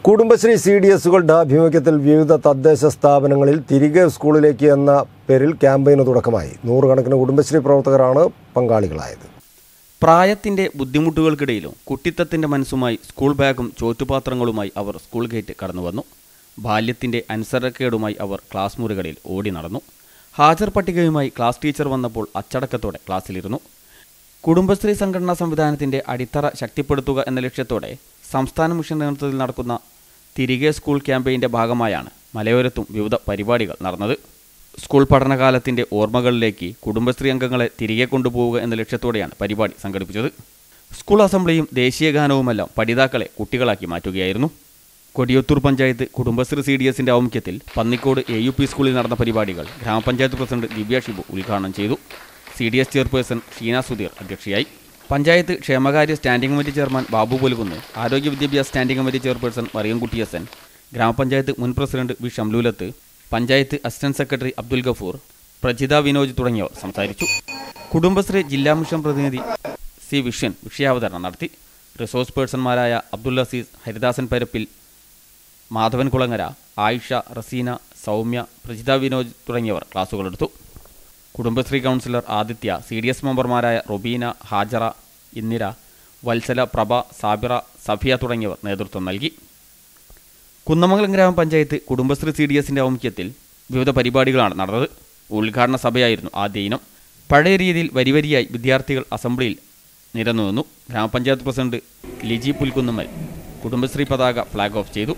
Kudumbashree C D എസുകളുടെ ആഭിമുഖ്യത്തിൽ വിവിധ തദ്ദേശ സ്ഥാപനങ്ങളിൽ തിരികെ സ്കൂളിലേക്ക് എന്ന പേരിൽ ക്യാമ്പയിന് തുടക്കമായി നൂറുകണക്കിന് കുടുംബശ്രീ പ്രവർത്തകരാണ് പങ്കാളികളായത് പ്രായത്തിന്റെ ബുദ്ധിമുട്ടുകൾക്കിടയിലും കുട്ടിത്തത്തിന്റെ മനസ്സുമായി സ്കൂൾ ബാഗും ചോറ്റുപാത്രങ്ങളുമായി അവർ സ്കൂൾ ഗേറ്റ് കടന്നുവന്നു ബാല്യത്തിന്റെ അനുസരണക്കേടുമായി അവർ ക്ലാസ് മുറികളിൽ ഓടി നടന്നു ഹാജർ പട്ടികയുമായി ക്ലാസ് ടീച്ചർ വന്നപ്പോൾ അച്ചടക്കത്തോടെ ക്ലാസ്സിലിരുന്നു കുടുംബശ്രീ സംഘടനാ സംവിധാനത്തിന്റെ അടിത്തറ ശക്തിപ്പെടുത്തുക എന്ന ലക്ഷ്യത്തോടെ സംസ്ഥാന മിഷൻ നേതൃത്വത്തിൽ നടക്കുന്ന തിരികെ സ്കൂൾ ക്യാമ്പയിന്റെ ഭാഗമായാണ് മലയോരത്തും വിവിധ പരിപാടികൾ നടന്നത് സ്കൂൾ പഠനകാലത്തിന്റെ ഓർമ്മകളിലേക്ക് കുടുംബശ്രീ അംഗങ്ങളെ തിരികെ കൊണ്ടുപോവുക എന്ന ലക്ഷ്യത്തോടെയാണ് പരിപാടി സംഘടിപ്പിച്ചത് സ്കൂൾ അസംബ്ലിയും ദേശീയ ഗാനവുമെല്ലാം പഠിതാക്കളെ കുട്ടികളാക്കി മാറ്റുകയായിരുന്നു കൊടിയത്തൂർ പഞ്ചായത്ത് കുടുംബശ്രീ സി ഡി എസിന്റെ ആഭിമുഖ്യത്തിൽ പന്നിക്കോട് എ യു പി സ്കൂളിൽ നടന്ന പരിപാടികൾ ഗ്രാമപഞ്ചായത്ത് പ്രസിഡന്റ് ദിവ്യ ഷിബു ഉദ്ഘാടനം ചെയ്തു C D S chairperson Sheena Sudheer അധ്യക്ഷയായി പഞ്ചായത്ത് ക്ഷേമകാര്യ standing committee chairman Babu Pulukunnu ആരോഗ്യ വിദ്യാഭ്യാസ standing committee chairperson Mariyamkutty S N ഗ്രാമപഞ്ചായത്ത് മുൻ president V Shamlulath panchayat assistant secretary Abdul Gafoor Prajitha Vinoj തുടങ്ങിയവർ സംസാരിച്ചു കുടുംബശ്രീ ജില്ലാ മിഷൻ പ്രതിനിധി സി വിഷ്യൻ വിഷയാവതരണം നടത്തി റിസോഴ്സ് പേഴ്സൺമാരായ അബ്ദുൽ അസീസ് ഹരിദാസൻ പരപ്പിൽ മാധവൻ കുളങ്ങര ആയിഷ റസീന സൗമ്യ പ്രജിത വിനോജ് തുടങ്ങിയവർ ക്ലാസുകളെടുത്തു Kudumbashree counsellor Adithya C D S മെമ്പർമാരായ റൊബീന ഹാജറ ഇന്ദിര വത്സല പ്രഭ സാബിറ സഫിയ തുടങ്ങിയവർ നേതൃത്വം നൽകി കുന്നമംഗലം ഗ്രാമപഞ്ചായത്ത് കുടുംബശ്രീ സി ഡി എസിൻ്റെ ആഭിമുഖ്യത്തിൽ വിവിധ പരിപാടികളാണ് നടന്നത് ഉദ്ഘാടന സഭയായിരുന്നു ആദ്യ ഇനം പഴയ രീതിയിൽ വരിവരിയായി വിദ്യാർത്ഥികൾ അസംബ്ലിയിൽ നിരന്നു നിന്നു ഗ്രാമപഞ്ചായത്ത് പ്രസിഡന്റ് ലിജി പുൽക്കുന്നുമ്മൽ കുടുംബശ്രീ പതാക ഫ്ലാഗ് ഓഫ് ചെയ്തു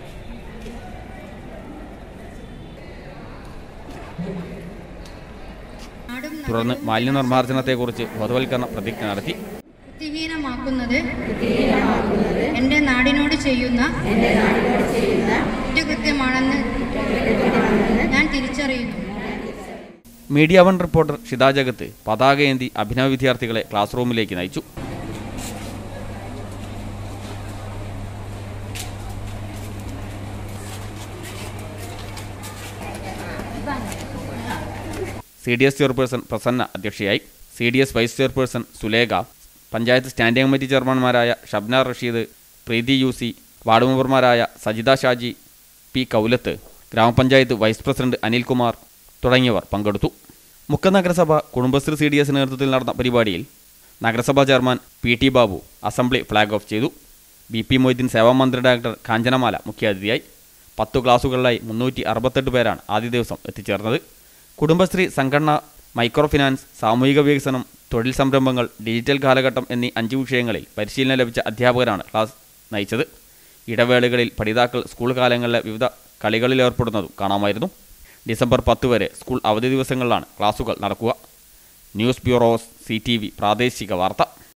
തുടർന്ന് മാലിന്യനിർമ്മാർജ്ജനത്തെക്കുറിച്ച് ബോധവൽക്കരണ പ്രതിജ്ഞ നടത്തി വൃത്തിഹീനമാക്കുന്നത് എൻ്റെ നാടിനോട് ചെയ്യുന്ന കുറ്റകൃത്യമാണെന്ന് ഞാൻ തിരിച്ചറിയുന്നു മീഡിയ വൺ റിപ്പോർട്ടർ ഷിതാ ജഗത്ത് പതാകയേന്തി അഭിനവ വിദ്യാർത്ഥികളെ ക്ലാസ് റൂമിലേക്ക് നയിച്ചു C D S chairperson Prasanna അധ്യക്ഷയായി C D S vice chairperson Sulekha panchayat standing committee ചെയർമാൻമാരായ Shabna Rasheed Preethi U C ward മെമ്പർമാരായ സജിത ഷാജി പി കൗലത്ത് ഗ്രാമപഞ്ചായത്ത് വൈസ് പ്രസിഡന്റ് അനിൽകുമാർ തുടങ്ങിയവർ പങ്കെടുത്തു മുക്ക നഗരസഭ കുടുംബശ്രീ സി ഡി എസ് നേതൃത്വത്തിൽ നടന്ന പരിപാടിയിൽ നഗരസഭാ chairman P T Babu assembly flag off ചെയ്തു ബി പി മൊയ്തീൻ സേവാമന്ത്രി ഡയറക്ടർ കാഞ്ചനമാല മുഖ്യാതിഥിയായി പത്തു ക്ലാസുകളിലായി മുന്നൂറ്റി അറുപത്തെട്ട് പേരാണ് ആദ്യ ദിവസം എത്തിച്ചേർന്നത് കുടുംബശ്രീ സംഘടന മൈക്രോ ഫിനാൻസ് സാമൂഹിക വികസനം തൊഴിൽ സംരംഭങ്ങൾ ഡിജിറ്റൽ കാലഘട്ടം എന്നീ അഞ്ച് വിഷയങ്ങളിൽ പരിശീലനം ലഭിച്ച അധ്യാപകരാണ് ക്ലാസ് നയിച്ചത് ഇടവേളകളിൽ പഠിതാക്കൾ സ്കൂൾ കാലങ്ങളിലെ വിവിധ കളികളിൽ ഏർപ്പെടുന്നതും കാണാമായിരുന്നു ഡിസംബർ പത്ത് വരെ സ്കൂൾ അവധി ദിവസങ്ങളിലാണ് ക്ലാസുകൾ നടക്കുക ന്യൂസ് ബ്യൂറോസ് സി പ്രാദേശിക വാർത്ത